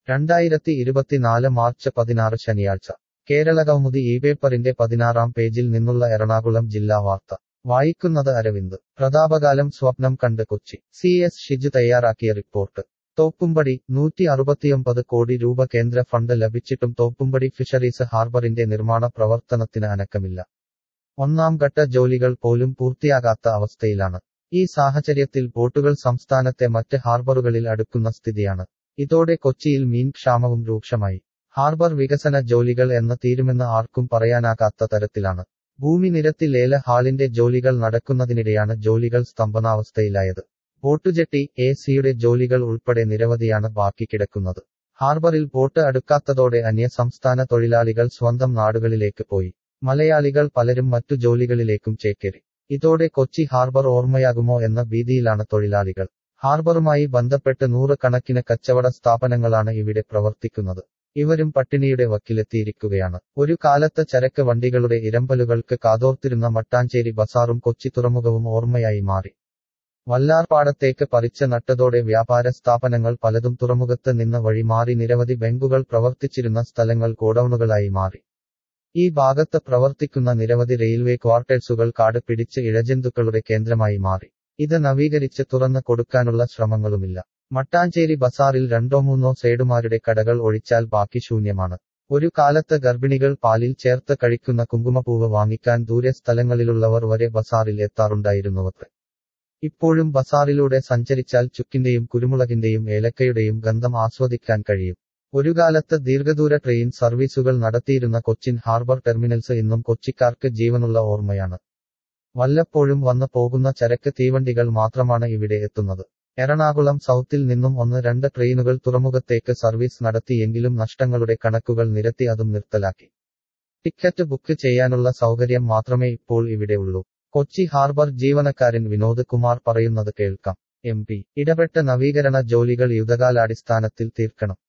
രണ്ടായിരത്തി ഇരുപത്തിനാല് മാർച്ച് പതിനാറ് ശനിയാഴ്ച കേരളകൗമുദി ഈ പേപ്പറിന്റെ പതിനാറാം പേജിൽ നിന്നുള്ള എറണാകുളം ജില്ലാ വാർത്ത വായിക്കുന്നത് അരവിന്ദ് പ്രതാപകാലം സ്വപ്നം കണ്ട് കൊച്ചി സി എസ് ഷിജു തയ്യാറാക്കിയ റിപ്പോർട്ട് തോപ്പുംപടി നൂറ്റി അറുപത്തിയൊമ്പത് കോടി രൂപ കേന്ദ്ര ഫണ്ട് ലഭിച്ചിട്ടും തോപ്പുംപടി ഫിഷറീസ് ഹാർബറിന്റെ നിർമ്മാണ പ്രവർത്തനത്തിന് അനക്കമില്ല ഒന്നാം ഘട്ട ജോലികൾ പോലും പൂർത്തിയാകാത്ത അവസ്ഥയിലാണ് ഈ സാഹചര്യത്തിൽ ബോട്ടുകൾ സംസ്ഥാനത്തെ മറ്റ് ഹാർബറുകളിൽ അടുക്കുന്ന സ്ഥിതിയാണ് ഇതോടെ കൊച്ചിയിൽ മീൻ ക്ഷാമവും രൂക്ഷമായി ഹാർബർ വികസന ജോലികൾ എന്ന് തീരുമെന്ന് ആർക്കും പറയാനാകാത്ത തരത്തിലാണ് ഭൂമി നിരത്തി ലേല ഹാളിന്റെ ജോലികൾ നടക്കുന്നതിനിടെയാണ് ജോലികൾ സ്തംഭനാവസ്ഥയിലായത് ബോട്ടുജെട്ടി എ സിയുടെ ജോലികൾ ഉൾപ്പെടെ നിരവധിയാണ് ബാക്കി കിടക്കുന്നത് ഹാർബറിൽ ബോട്ട് അടുക്കാത്തതോടെ അന്യസംസ്ഥാന തൊഴിലാളികൾ സ്വന്തം നാടുകളിലേക്ക് പോയി മലയാളികൾ പലരും മറ്റു ജോലികളിലേക്കും ചേക്കേറി ഇതോടെ കൊച്ചി ഹാർബർ ഓർമ്മയാകുമോ എന്ന ഭീതിയിലാണ് തൊഴിലാളികൾ ഹാർബറുമായി ബന്ധപ്പെട്ട് നൂറുകണക്കിന് കച്ചവട സ്ഥാപനങ്ങളാണ് ഇവിടെ പ്രവർത്തിക്കുന്നത് ഇവരും പട്ടിണിയുടെ വക്കിലെത്തിയിരിക്കുകയാണ് ഒരു കാലത്ത് ചരക്ക് വണ്ടികളുടെ ഇരമ്പലുകൾക്ക് കാതോർത്തിരുന്ന മട്ടാഞ്ചേരി ബസാറും കൊച്ചി തുറമുഖവും ഓർമ്മയായി മാറി വല്ലാർപാടത്തേക്ക് പറിച്ച നട്ടതോടെ വ്യാപാര സ്ഥാപനങ്ങൾ പലതും തുറമുഖത്ത് നിന്ന് വഴി മാറി നിരവധി ബാങ്കുകൾ പ്രവർത്തിച്ചിരുന്ന സ്ഥലങ്ങൾ ഗോഡൌണുകളായി മാറി ഈ ഭാഗത്ത് പ്രവർത്തിക്കുന്ന നിരവധി റെയിൽവേ ക്വാർട്ടേഴ്സുകൾ കാട് പിടിച്ച് ഇഴജന്തുക്കളുടെ കേന്ദ്രമായി മാറി ഇത് നവീകരിച്ച് തുറന്നു കൊടുക്കാനുള്ള ശ്രമങ്ങളുമില്ല മട്ടാഞ്ചേരി ബസാറിൽ രണ്ടോ മൂന്നോ സൈഡുമാരുടെ കടകൾ ഒഴിച്ചാൽ ബാക്കി ശൂന്യമാണ് ഒരു കാലത്ത് ഗർഭിണികൾ പാലിൽ ചേർത്ത് കഴിക്കുന്ന കുങ്കുമപ്പൂവ് വാങ്ങിക്കാൻ ദൂരെ സ്ഥലങ്ങളിലുള്ളവർ വരെ ബസാറിൽ എത്താറുണ്ടായിരുന്നുവത്രേ ഇപ്പോഴും ബസാറിലൂടെ സഞ്ചരിച്ചാൽ ചുക്കിന്റെയും കുരുമുളകിന്റെയും ഏലക്കയുടെയും ഗന്ധം ആസ്വദിക്കാൻ കഴിയും ഒരു കാലത്ത് ദീർഘദൂര ട്രെയിൻ സർവീസുകൾ നടത്തിയിരുന്ന കൊച്ചിൻ ഹാർബർ ടെർമിനൽസ് ഇന്നും കൊച്ചിക്കാർക്ക് ജീവനുള്ള ഓർമ്മയാണ് വല്ലപ്പോഴും വന്നു പോകുന്ന ചരക്ക് തീവണ്ടികൾ മാത്രമാണ് ഇവിടെ എത്തുന്നത് എറണാകുളം സൗത്തിൽ നിന്നും ഒന്ന് രണ്ട് ട്രെയിനുകൾ തുറമുഖത്തേക്ക് സർവീസ് നടത്തിയെങ്കിലും നഷ്ടങ്ങളുടെ കണക്കുകൾ നിരത്തി അതും നിർത്തലാക്കി ടിക്കറ്റ് ബുക്ക് ചെയ്യാനുള്ള സൗകര്യം മാത്രമേ ഇപ്പോൾ ഇവിടെ ഉള്ളൂ കൊച്ചി ഹാർബർ ജീവനക്കാരൻ വിനോദ് കുമാർ പറയുന്നത് കേൾക്കാം എം പി ഇടപെട്ട നവീകരണ ജോലികൾ യുദ്ധകാലാടിസ്ഥാനത്തിൽ തീർക്കണം